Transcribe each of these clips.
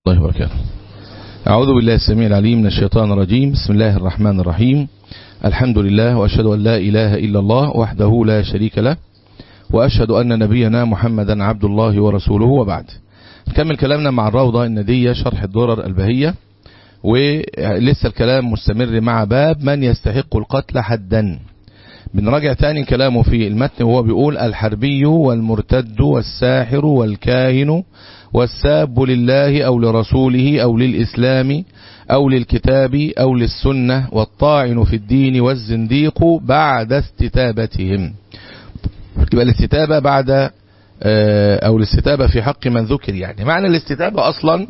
الله وبركاته أعوذ بالله السميع العليم من الشيطان الرجيم بسم الله الرحمن الرحيم الحمد لله وأشهد أن لا إله إلا الله وحده لا شريك له وأشهد أن نبينا محمدا عبد الله ورسوله وبعد نكمل كلامنا مع الروضة الندية شرح الدرر البهية ولسه الكلام مستمر مع باب من يستحق القتل حدا بنراجع تاني كلامه في المتن وهو بيقول الحربي والمرتد والساحر والكاهن والساب لله أو لرسوله أو للإسلام أو للكتاب أو للسنة والطاعن في الدين والزنديق بعد استتابتهم يبقى الاستتابة بعد أو الاستتابة في حق من ذكر يعني معنى الاستتابة أصلا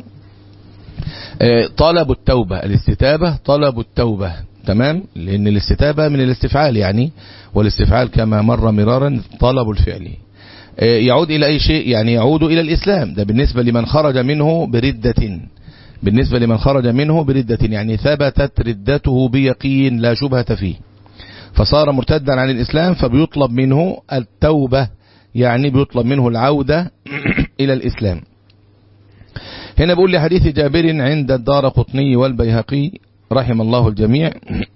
طلب التوبة الاستتابة طلب التوبة تمام لأن الاستتابة من الاستفعال يعني والاستفعال كما مر مرارا طلب الفعل يعود إلى أي شيء يعني يعود إلى الإسلام ده بالنسبة لمن خرج منه بردة بالنسبة لمن خرج منه بردة يعني ثبتت ردته بيقين لا شبهة فيه فصار مرتدا عن الإسلام فبيطلب منه التوبة يعني بيطلب منه العودة إلى الإسلام هنا بقول لحديث جابر عند الدار قطني والبيهقي رحم الله الجميع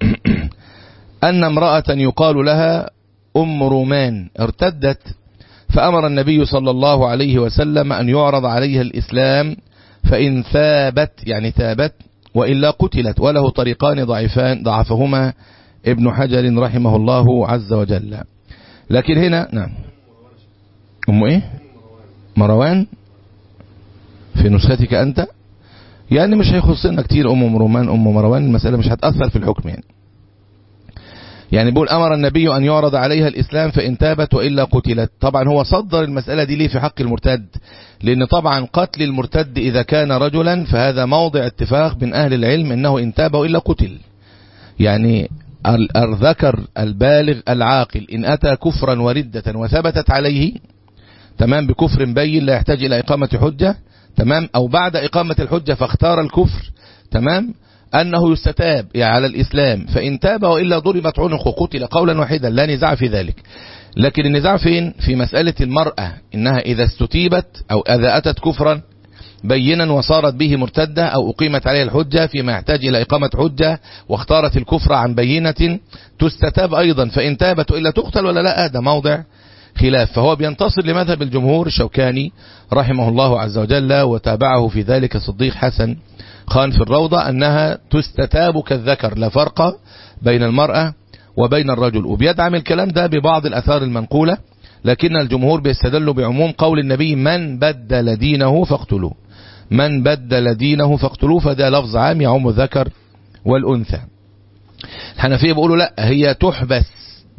أن امرأة يقال لها أم رومان ارتدت فأمر النبي صلى الله عليه وسلم أن يعرض عليها الإسلام فإن ثابت يعني ثابت وإلا قتلت وله طريقان ضعيفان ضعفهما ابن حجر رحمه الله عز وجل لكن هنا نعم أم إيه مروان في نسختك أنت يعني مش هيخصنا كتير أم مروان أم مروان المسألة مش هتأثر في الحكم يعني يعني بيقول أمر النبي أن يعرض عليها الإسلام فإن تابت وإلا قتلت طبعا هو صدر المسألة دي ليه في حق المرتد لأن طبعا قتل المرتد إذا كان رجلا فهذا موضع اتفاق من أهل العلم أنه إن تاب وإلا قتل يعني الذكر البالغ العاقل إن أتى كفرا وردة وثبتت عليه تمام بكفر بين لا يحتاج إلى إقامة حجة تمام أو بعد إقامة الحجة فاختار الكفر تمام أنه يستتاب يعني على الإسلام فإن تاب وإلا ضربت عنقه قتل قولا واحدا لا نزاع في ذلك لكن النزاع فين في مسألة المرأة إنها إذا استتيبت أو إذا أتت كفرا بينا وصارت به مرتدة أو أقيمت عليها الحجة فيما يحتاج إلى إقامة حجة واختارت الكفر عن بينة تستتاب أيضا فإن تابت إلا تقتل ولا لا هذا موضع خلاف فهو بينتصر لمذهب الجمهور الشوكاني رحمه الله عز وجل وتابعه في ذلك صديق حسن خان في الروضة أنها تستتاب كالذكر لا فرق بين المرأة وبين الرجل وبيدعم الكلام ده ببعض الأثار المنقولة لكن الجمهور بيستدلوا بعموم قول النبي من بدل دينه فاقتلوه من بدل دينه فاقتلوه فده لفظ عام يعم الذكر والأنثى الحنفية بيقولوا لا هي تحبس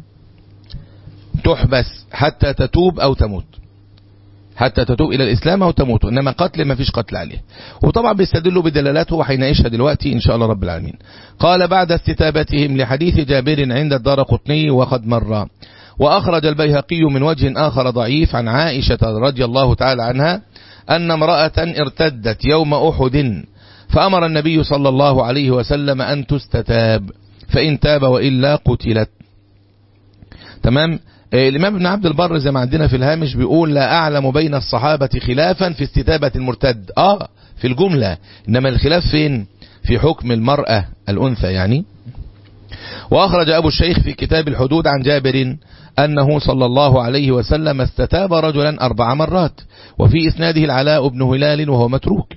تحبس حتى تتوب أو تموت حتى تتوب إلى الإسلام أو تموت إنما قتل ما فيش قتل عليه وطبعا بيستدلوا بدلالاته وحيناقشها دلوقتي إن شاء الله رب العالمين قال بعد استتابتهم لحديث جابر عند الدار قطني وقد مر وأخرج البيهقي من وجه آخر ضعيف عن عائشة رضي الله تعالى عنها أن امرأة ارتدت يوم أحد فأمر النبي صلى الله عليه وسلم أن تستتاب فإن تاب وإلا قتلت تمام الإمام ابن عبد البر زي ما عندنا في الهامش بيقول لا أعلم بين الصحابة خلافا في استتابة المرتد آه في الجملة إنما الخلاف فين في حكم المرأة الأنثى يعني وأخرج أبو الشيخ في كتاب الحدود عن جابر أنه صلى الله عليه وسلم استتاب رجلا أربع مرات وفي إسناده العلاء بن هلال وهو متروك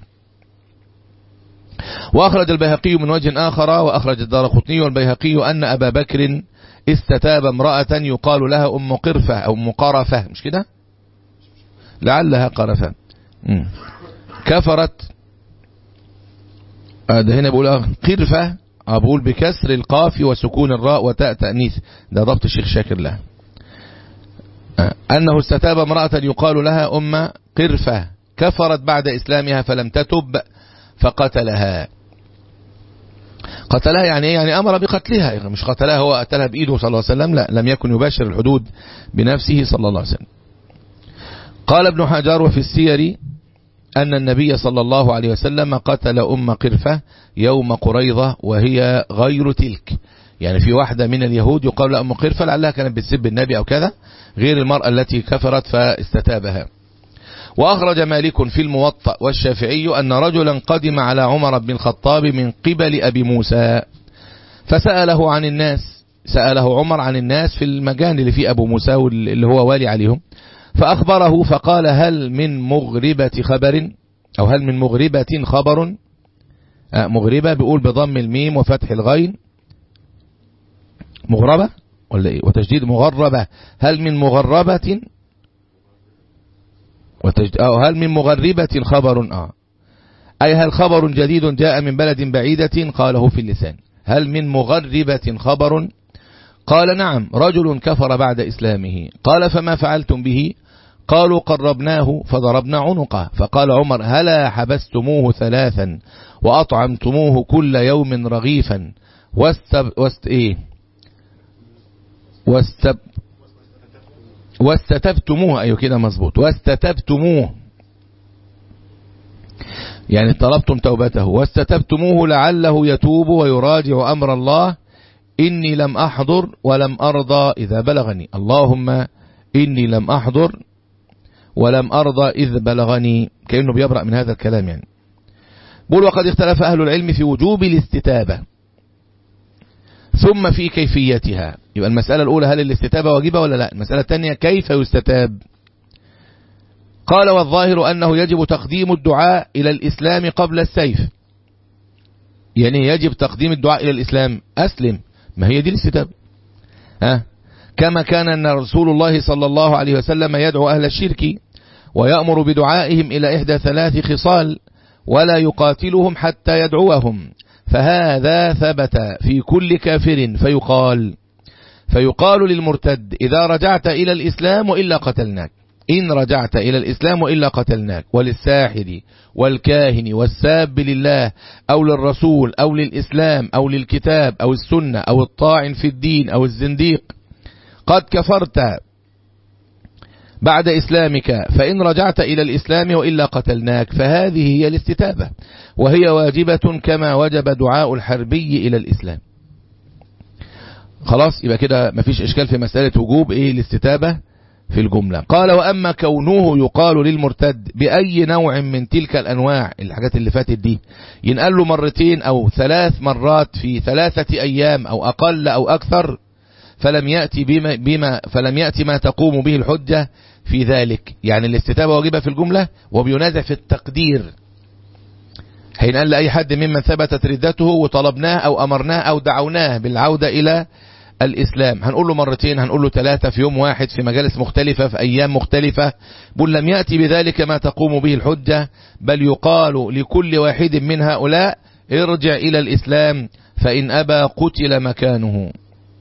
وأخرج البيهقي من وجه آخر وأخرج الدار قطني والبيهقي أن أبا بكر استتاب امرأة يقال لها أم قرفة أو أم قرفة مش كده لعلها قرفة كفرت ده هنا بقول قرفة بقول بكسر القاف وسكون الراء وتاء تأنيث ده ضبط الشيخ شاكر لها أنه استتاب امرأة يقال لها أم قرفة كفرت بعد إسلامها فلم تتب فقتلها قتلها يعني ايه يعني امر بقتلها يعني مش قتلها هو قتلها بايده صلى الله عليه وسلم لا لم يكن يباشر الحدود بنفسه صلى الله عليه وسلم قال ابن حجر وفي السير أن النبي صلى الله عليه وسلم قتل أم قرفة يوم قريضة وهي غير تلك يعني في واحدة من اليهود يقال لها أم قرفة لعلها كانت بتسب النبي أو كذا غير المرأة التي كفرت فاستتابها وأخرج مالك في الموطأ والشافعي أن رجلا قدم على عمر بن الخطاب من قبل أبي موسى فسأله عن الناس سأله عمر عن الناس في المكان اللي فيه أبو موسى اللي هو والي عليهم فأخبره فقال هل من مغربة خبر أو هل من مغربة خبر آه مغربة بيقول بضم الميم وفتح الغين مغربة ولا إيه وتجديد مغربة هل من مغربة وتجد... أو هل من مغربة خبر آه أي هل خبر جديد جاء من بلد بعيدة قاله في اللسان هل من مغربة خبر قال نعم رجل كفر بعد إسلامه قال فما فعلتم به قالوا قربناه فضربنا عنقه فقال عمر هلا حبستموه ثلاثا وأطعمتموه كل يوم رغيفا واستب... واست... إيه؟ واستب... واستتبتموه أيوة كده مظبوط واستتبتموه يعني طلبتم توبته واستتبتموه لعله يتوب ويراجع أمر الله إني لم أحضر ولم أرضى إذا بلغني اللهم إني لم أحضر ولم أرضى إذ بلغني كأنه بيبرأ من هذا الكلام يعني بقول وقد اختلف أهل العلم في وجوب الاستتابة ثم في كيفيتها يبقى المسألة الأولى هل الاستتابة واجبة ولا لا المسألة الثانية كيف يستتاب قال والظاهر أنه يجب تقديم الدعاء إلى الإسلام قبل السيف يعني يجب تقديم الدعاء إلى الإسلام أسلم ما هي دي الاستتابة ها كما كان أن رسول الله صلى الله عليه وسلم يدعو أهل الشرك ويأمر بدعائهم إلى إحدى ثلاث خصال ولا يقاتلهم حتى يدعوهم فهذا ثبت في كل كافر فيقال فيقال للمرتد إذا رجعت إلى الإسلام وإلا قتلناك إن رجعت إلى الإسلام وإلا قتلناك وللساحر والكاهن والساب لله أو للرسول أو للإسلام أو للكتاب أو السنة أو الطاعن في الدين أو الزنديق قد كفرت بعد إسلامك فإن رجعت إلى الإسلام وإلا قتلناك فهذه هي الاستتابة وهي واجبة كما وجب دعاء الحربي إلى الإسلام خلاص يبقى كده مفيش إشكال في مسألة وجوب إيه الاستتابة في الجملة قال وأما كونه يقال للمرتد بأي نوع من تلك الأنواع الحاجات اللي فاتت دي ينقل له مرتين أو ثلاث مرات في ثلاثة أيام أو أقل أو أكثر فلم يأتي بما, بما فلم يأتي ما تقوم به الحجة في ذلك يعني الاستتابة واجبة في الجملة وبينازع في التقدير هينقل لأي حد ممن ثبتت ردته وطلبناه أو أمرناه أو دعوناه بالعودة إلى الإسلام هنقول له مرتين هنقول له ثلاثة في يوم واحد في مجالس مختلفة في أيام مختلفة بل لم يأتي بذلك ما تقوم به الحجة بل يقال لكل واحد من هؤلاء ارجع إلى الإسلام فإن أبى قتل مكانه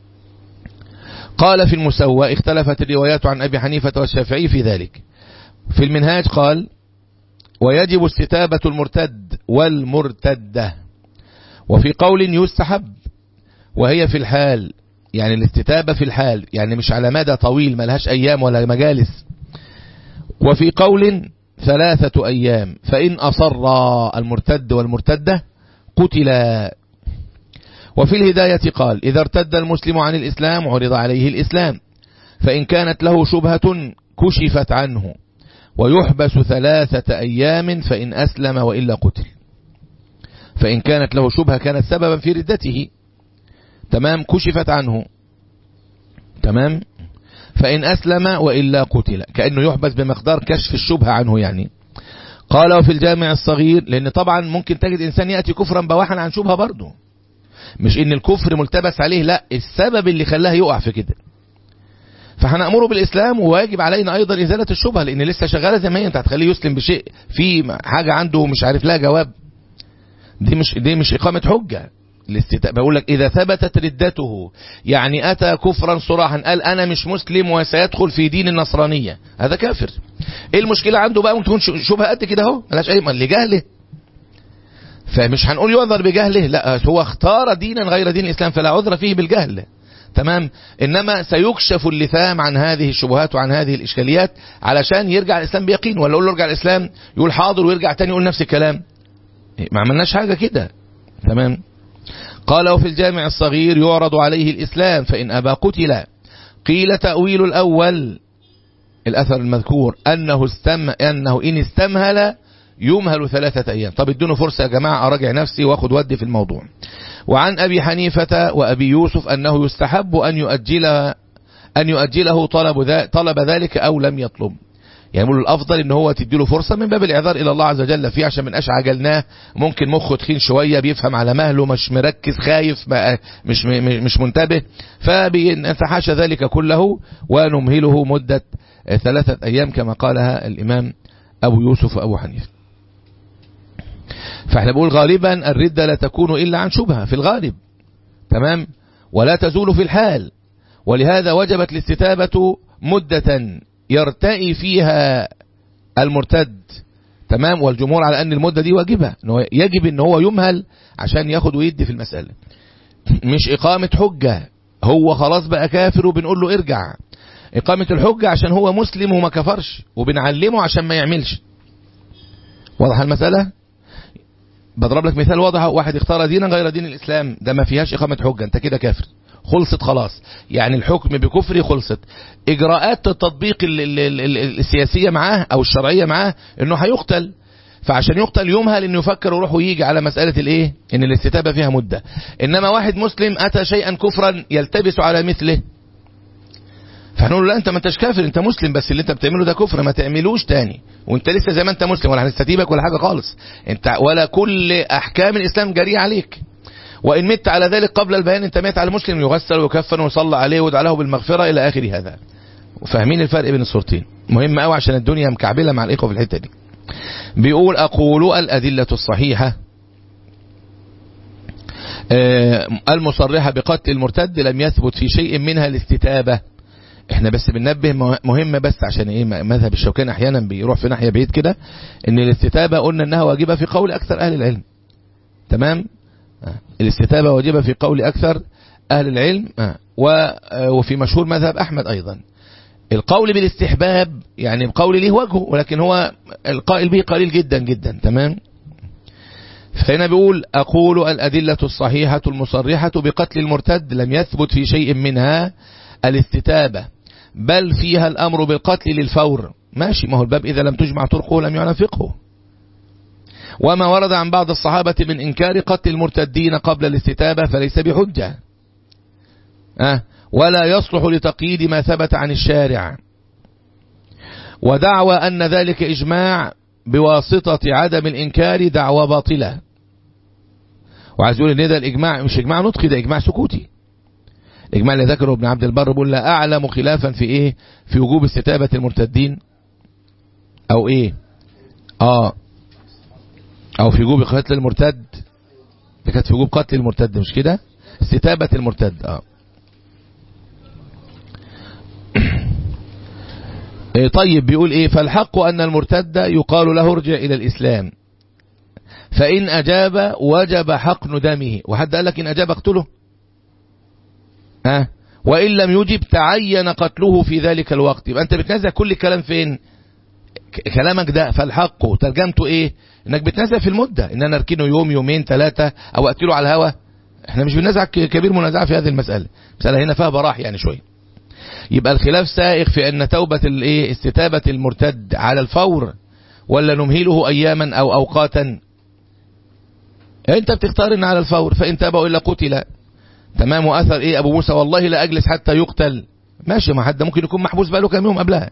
قال في المسوى اختلفت الروايات عن أبي حنيفة والشافعي في ذلك في المنهاج قال ويجب استتابة المرتد والمرتدة وفي قول يستحب وهي في الحال يعني الاستتابة في الحال يعني مش على مدى طويل ملهاش أيام ولا مجالس وفي قول ثلاثة أيام فإن أصر المرتد والمرتدة قتلا وفي الهداية قال إذا ارتد المسلم عن الإسلام عرض عليه الإسلام فإن كانت له شبهة كشفت عنه ويحبس ثلاثة أيام فإن أسلم وإلا قتل فإن كانت له شبهة كانت سببا في ردته تمام كشفت عنه تمام فإن أسلم وإلا قتل كأنه يحبس بمقدار كشف الشبهة عنه يعني قال وفي الجامع الصغير لأن طبعا ممكن تجد إنسان يأتي كفرا بواحا عن شبهة برضه مش إن الكفر ملتبس عليه لا السبب اللي خلاه يقع في كده فهنأمره بالإسلام وواجب علينا أيضا إزالة الشبهة لأن لسه شغالة زي ما هي أنت هتخليه يسلم بشيء في حاجة عنده مش عارف لها جواب دي مش دي مش إقامة حجة الاستتاء بقول لك إذا ثبتت ردته يعني أتى كفرا صراحا قال أنا مش مسلم وسيدخل في دين النصرانية هذا كافر إيه المشكلة عنده بقى ممكن تكون شبهة قد كده اهو ملاش أي لجهله فمش هنقول يعذر بجهله لا هو اختار دينا غير دين الإسلام فلا عذر فيه بالجهل تمام إنما سيكشف اللثام عن هذه الشبهات وعن هذه الإشكاليات علشان يرجع الإسلام بيقين ولا يقول له ارجع الإسلام يقول حاضر ويرجع تاني يقول نفس الكلام ما عملناش حاجة كده تمام قال وفي الجامع الصغير يعرض عليه الإسلام فإن أبى قتل قيل تأويل الأول الأثر المذكور أنه, استم أنه إن استمهل يمهل ثلاثة أيام طب ادوني فرصة يا جماعة أراجع نفسي وأخذ ودي في الموضوع وعن أبي حنيفة وأبي يوسف أنه يستحب أن يؤجل أن يؤجله طلب, ذا طلب ذلك أو لم يطلب يعني يقول الافضل ان هو تديله فرصه من باب الاعذار الى الله عز وجل فيه عشان من اش عجلناه ممكن مخه تخين شويه بيفهم على مهله مش مركز خايف مش مش منتبه فبنتحاشى ذلك كله ونمهله مده ثلاثه ايام كما قالها الامام ابو يوسف وابو حنيفه فاحنا بنقول غالبا الردة لا تكون إلا عن شبهة في الغالب تمام ولا تزول في الحال ولهذا وجبت الاستتابة مدة يرتئي فيها المرتد تمام والجمهور على أن المدة دي واجبة إنه يجب ان هو يمهل عشان ياخد ويدي في المسألة مش إقامة حجة هو خلاص بقى كافر وبنقول له ارجع إقامة الحجة عشان هو مسلم وما كفرش وبنعلمه عشان ما يعملش واضح المسألة بضرب لك مثال واضح واحد اختار دينا غير دين الإسلام ده ما فيهاش إقامة حجة انت كده كافر خلصت خلاص يعني الحكم بكفري خلصت اجراءات التطبيق السياسية معاه او الشرعية معاه انه هيقتل فعشان يقتل يمهل انه يفكر ويروح ويجي على مسألة الايه ان الاستتابة فيها مدة انما واحد مسلم اتى شيئا كفرا يلتبس على مثله فهنقول لا انت ما انتش كافر انت مسلم بس اللي انت بتعمله ده كفر ما تعملوش تاني وانت لسه زي ما انت مسلم ولا هنستتيبك ولا حاجة خالص انت ولا كل احكام الاسلام جارية عليك وإن مت على ذلك قبل البيان انت مات على مسلم يغسل ويكفن ويصلى عليه ويدعى له بالمغفرة إلى آخر هذا وفاهمين الفرق بين الصورتين مهم قوي عشان الدنيا مكعبلة مع الإخوة في الحتة دي بيقول أقول الأدلة الصحيحة المصرحة بقتل المرتد لم يثبت في شيء منها الاستتابة احنا بس بننبه مهمة بس عشان ايه مذهب الشوكان احيانا بيروح في ناحية بعيد كده ان الاستتابة قلنا انها واجبة في قول اكثر اهل العلم تمام الاستتابة واجبة في قول أكثر أهل العلم وفي مشهور مذهب أحمد أيضا القول بالاستحباب يعني بقول له وجهه ولكن هو القائل به قليل جدا جدا تمام فهنا بيقول أقول الأدلة الصحيحة المصرحة بقتل المرتد لم يثبت في شيء منها الاستتابة بل فيها الأمر بالقتل للفور ماشي ما هو الباب إذا لم تجمع طرقه لم يعنى فقهه وما ورد عن بعض الصحابة من إنكار قتل المرتدين قبل الاستتابة فليس بحجة أه ولا يصلح لتقييد ما ثبت عن الشارع ودعوى أن ذلك إجماع بواسطة عدم الإنكار دعوى باطلة وعايز يقول ان ده الإجماع مش إجماع نطقي ده إجماع سكوتي الإجماع اللي ذكره ابن عبد البر بيقول لا أعلم خلافا في إيه في وجوب استتابة المرتدين أو إيه آه او في وجوب قتل المرتد ده كانت في وجوب قتل المرتد مش كده استتابة المرتد اه إيه طيب بيقول ايه فالحق ان المرتد يقال له ارجع الى الاسلام فان اجاب وجب حقن دمه وحد قال لك ان اجاب اقتله ها آه. وان لم يجب تعين قتله في ذلك الوقت يبقى انت بتنزع كل الكلام فين كلامك ده فالحق ترجمته ايه انك بتنازع في المدة ان انا اركنه يوم يومين ثلاثة او اقتله على الهوا احنا مش بننازع كبير منازعة في هذه المسألة مسألة هنا فيها براح يعني شوية يبقى الخلاف سائغ في ان توبة الايه استتابة المرتد على الفور ولا نمهله اياما او اوقاتا انت بتختار ان على الفور فان تابوا الا قتل تمام واثر ايه ابو موسى والله لا اجلس حتى يقتل ماشي ما حد ممكن يكون محبوس بقاله كام يوم قبلها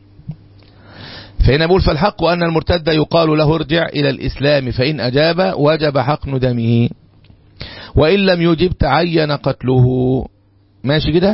فهنا بقول فالحق أن المرتد يقال له ارجع إلى الإسلام فإن أجاب وجب حقن دمه وإن لم يجب تعين قتله ماشي كده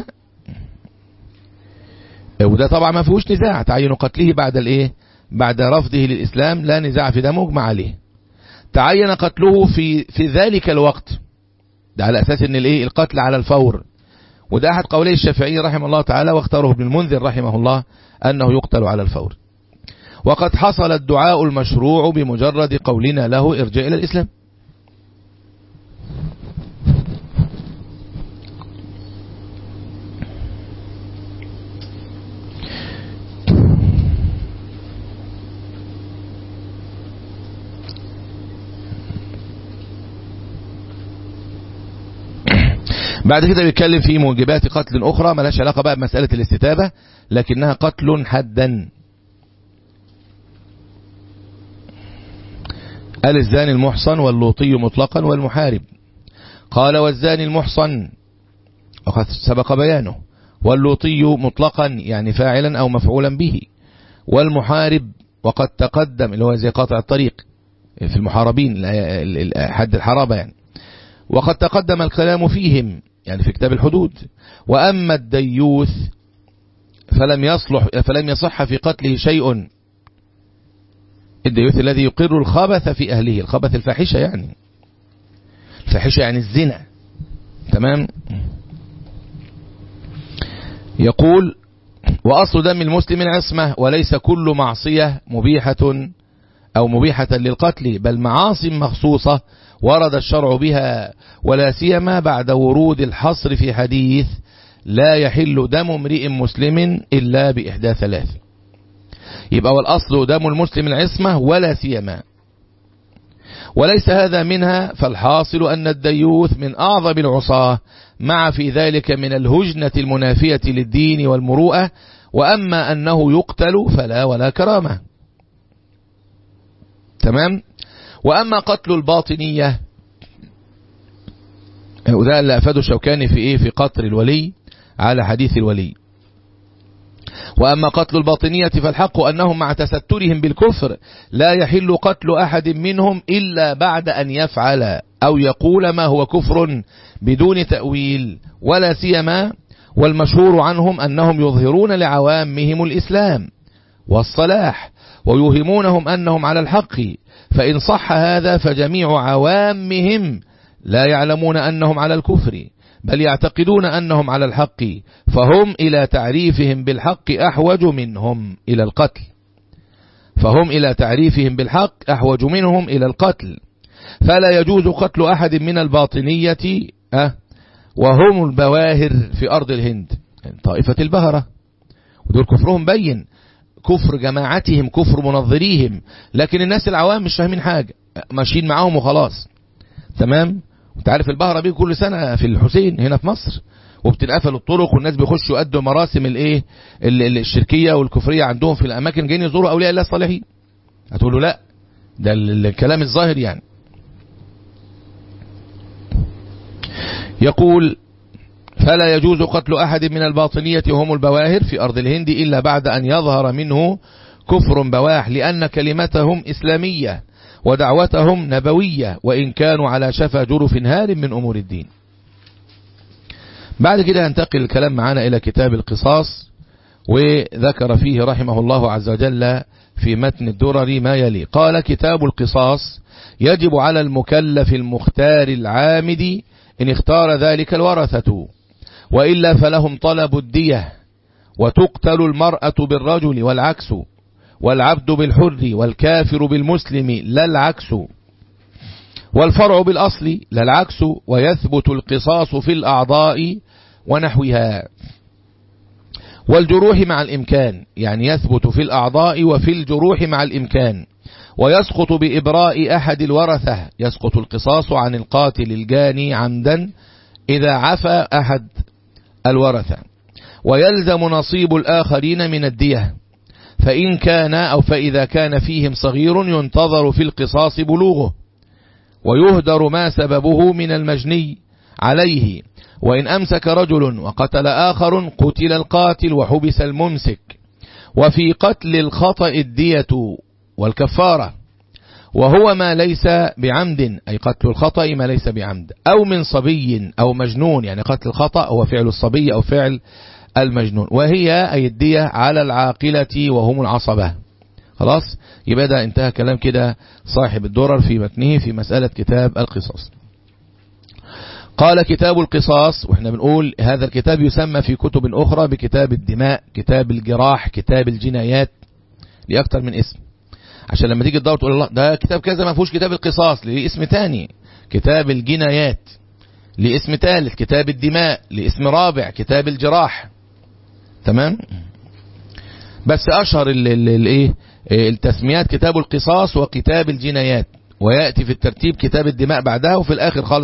وده طبعا ما فيهوش نزاع تعين قتله بعد الايه بعد رفضه للإسلام لا نزاع في ده مجمع عليه تعين قتله في في ذلك الوقت ده على أساس ان الايه القتل على الفور وده أحد قولي الشافعي رحمه الله تعالى واختاره ابن المنذر رحمه الله أنه يقتل على الفور وقد حصل الدعاء المشروع بمجرد قولنا له ارجع إلى الإسلام بعد كده بيتكلم في موجبات قتل أخرى ملهاش علاقة بقى بمسألة الاستتابة لكنها قتل حدا قال الزاني المحصن واللوطي مطلقا والمحارب قال والزاني المحصن وقد سبق بيانه واللوطي مطلقا يعني فاعلا أو مفعولا به والمحارب وقد تقدم اللي هو زي قاطع الطريق في المحاربين حد الحرابة يعني وقد تقدم الكلام فيهم يعني في كتاب الحدود وأما الديوث فلم يصلح فلم يصح في قتله شيء الديوث الذي يقر الخبث في أهله الخبث الفاحشة يعني الفاحشة يعني الزنا تمام يقول وأصل دم المسلم عصمة وليس كل معصية مبيحة أو مبيحة للقتل بل معاصي مخصوصة ورد الشرع بها ولا سيما بعد ورود الحصر في حديث لا يحل دم امرئ مسلم إلا بإحدى ثلاث يبقى والأصل دم المسلم العصمة ولا سيما وليس هذا منها فالحاصل أن الديوث من أعظم العصاة مع في ذلك من الهجنة المنافية للدين والمروءة وأما أنه يقتل فلا ولا كرامة تمام وأما قتل الباطنية وده اللي أفاده الشوكاني في إيه في قطر الولي على حديث الولي وأما قتل الباطنية فالحق أنهم مع تسترهم بالكفر لا يحل قتل أحد منهم إلا بعد أن يفعل أو يقول ما هو كفر بدون تأويل ولا سيما والمشهور عنهم أنهم يظهرون لعوامهم الإسلام والصلاح ويوهمونهم أنهم على الحق فإن صح هذا فجميع عوامهم لا يعلمون أنهم على الكفر بل يعتقدون أنهم على الحق فهم إلى تعريفهم بالحق أحوج منهم إلى القتل فهم إلى تعريفهم بالحق أحوج منهم إلى القتل فلا يجوز قتل أحد من الباطنية أه وهم البواهر في أرض الهند طائفة البهرة ودول كفرهم بين كفر جماعتهم كفر منظريهم لكن الناس العوام مش فاهمين حاجة ماشيين معاهم وخلاص تمام انت عارف البهرة بيه كل سنة في الحسين هنا في مصر وبتنقفل الطرق والناس بيخشوا يؤدوا مراسم الايه الشركية والكفرية عندهم في الاماكن جايين يزوروا اولياء الله الصالحين هتقولوا لا ده الكلام الظاهر يعني يقول فلا يجوز قتل أحد من الباطنية هم البواهر في أرض الهند إلا بعد أن يظهر منه كفر بواح لأن كلمتهم إسلامية ودعوتهم نبوية وإن كانوا على شفا جرف هار من أمور الدين بعد كده ينتقل الكلام معنا إلى كتاب القصاص وذكر فيه رحمه الله عز وجل في متن الدرر ما يلي قال كتاب القصاص يجب على المكلف المختار العامد إن اختار ذلك الورثة وإلا فلهم طلب الدية وتقتل المرأة بالرجل والعكس والعبد بالحر والكافر بالمسلم لا العكس والفرع بالأصل لا العكس ويثبت القصاص في الأعضاء ونحوها والجروح مع الإمكان يعني يثبت في الأعضاء وفي الجروح مع الإمكان ويسقط بإبراء أحد الورثة يسقط القصاص عن القاتل الجاني عمدا إذا عفى أحد الورثة ويلزم نصيب الآخرين من الدية فإن كان أو فإذا كان فيهم صغير ينتظر في القصاص بلوغه ويهدر ما سببه من المجني عليه وإن أمسك رجل وقتل آخر قتل القاتل وحبس الممسك وفي قتل الخطأ الدية والكفارة وهو ما ليس بعمد أي قتل الخطأ ما ليس بعمد أو من صبي أو مجنون يعني قتل الخطأ هو فعل الصبي أو فعل المجنون وهي أي الدية على العاقلة وهم العصبة خلاص يبقى ده انتهى كلام كده صاحب الدرر في متنه في مسألة كتاب القصاص قال كتاب القصاص واحنا بنقول هذا الكتاب يسمى في كتب أخرى بكتاب الدماء كتاب الجراح كتاب الجنايات لأكثر من اسم عشان لما تيجي تدور تقول الله ده كتاب كذا ما فيهوش كتاب القصاص ليه اسم تاني كتاب الجنايات لاسم ثالث كتاب الدماء لاسم رابع كتاب الجراح تمام بس اشهر الايه التسميات كتاب القصاص وكتاب الجنايات ويأتي في الترتيب كتاب الدماء بعدها وفي الاخر خالص